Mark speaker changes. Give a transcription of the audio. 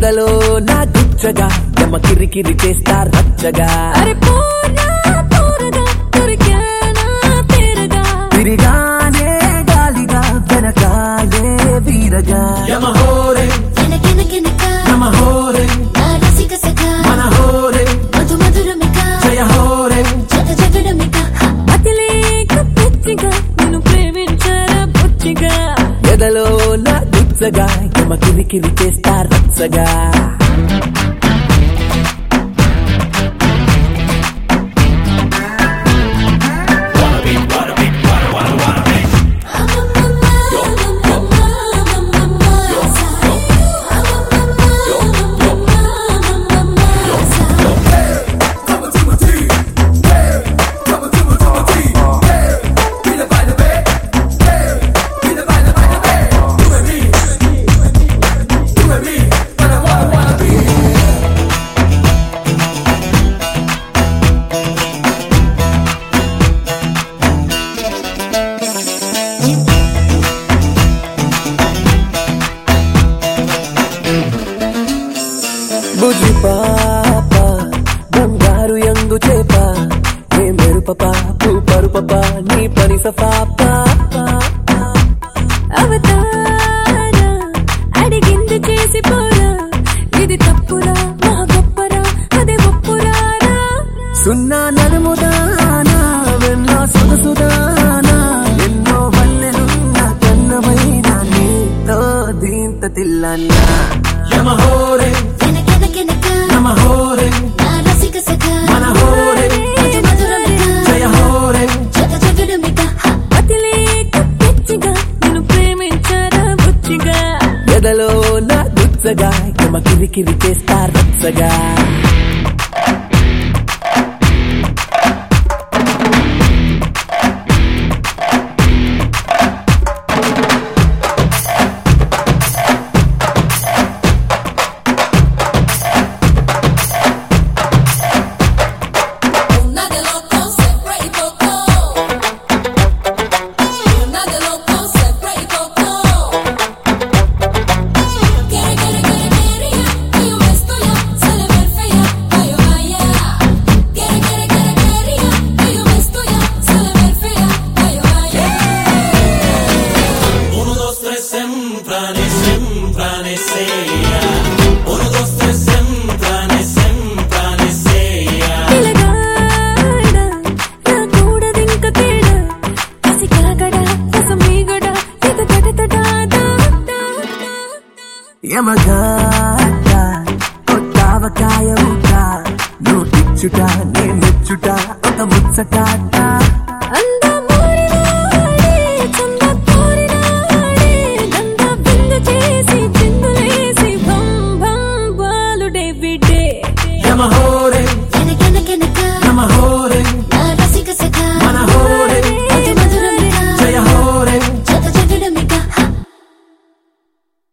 Speaker 1: ఎదలో నా గుచ్చగా యమ కిరికిరి చేస్తా రచ్చగా
Speaker 2: అరే పోరా పోరగా దొరికానా తీరగా
Speaker 1: తిరిగానే గాలిగా వెనకాలే వీరగా యమహోరే
Speaker 2: వెనకెనకెనక
Speaker 1: యమహోరే
Speaker 2: నా రసిక సఖ
Speaker 1: మన హోరే
Speaker 2: మధు మధురమిక
Speaker 1: జయ హోరే
Speaker 2: జగ జగడమిక అతిలేక పిచ్చిగా నేను ప్రేమించారా బుచ్చిగా
Speaker 1: ఎదలో నా గుచ్చగా యమ కిరికిరి చేస్తా రచ్చగా బుజ్జి పాప బంగారు యంగు చేప ఏ మెరుప పాపు పరుప నీ పని సఫాప
Speaker 2: అవతారా అడిగింది చేసి పోరా ఇది తప్పురా మా గొప్పరా అదే ఒప్పురారా
Speaker 1: సున్నా నడుముదానా వెన్న సొగసుదానా ఎన్నో వల్లెలున్న కన్నమైన నీతో దీంత తిల్లన్నా యమహోరే
Speaker 2: వెనకెనకెనక
Speaker 1: నమహోరే
Speaker 2: నా రసిక సఖ
Speaker 1: మన హోరే
Speaker 2: మధు మధురమిక
Speaker 1: జయ హోరే
Speaker 2: జగ జగడమిక అతిలేక పిచ్చిగా నేను ప్రేమించారా బుచ్చిగా
Speaker 1: ఎదలో నా గుచ్చగా యమ కిరికిరి చేస్తా రచ్చగా
Speaker 3: Una de loco sempre y poco. Una de loco sempre y poco. Quiere, quiere, quiere, quiere ya. Que yo me estoy ya. Se le ve fea. Vaya, vaya. Quiere, quiere, quiere, quiere ya. Que yo me estoy ya. Se le ve fea. Vaya, vaya.
Speaker 4: Uno, dos, tres, semprane, semprane, seya. Uno, dos, tres, semprane, semprane, seya.
Speaker 2: పిలగాడా రాకూడదింక తేడా కసి కాగడా రసమీగడా ఇది తటతటాదా
Speaker 1: యమగాట కొట్టావకాయ ముక్క నువ్వు ఇచ్చుట నేను ఇచ్చుట ఒక ముచ్చటాట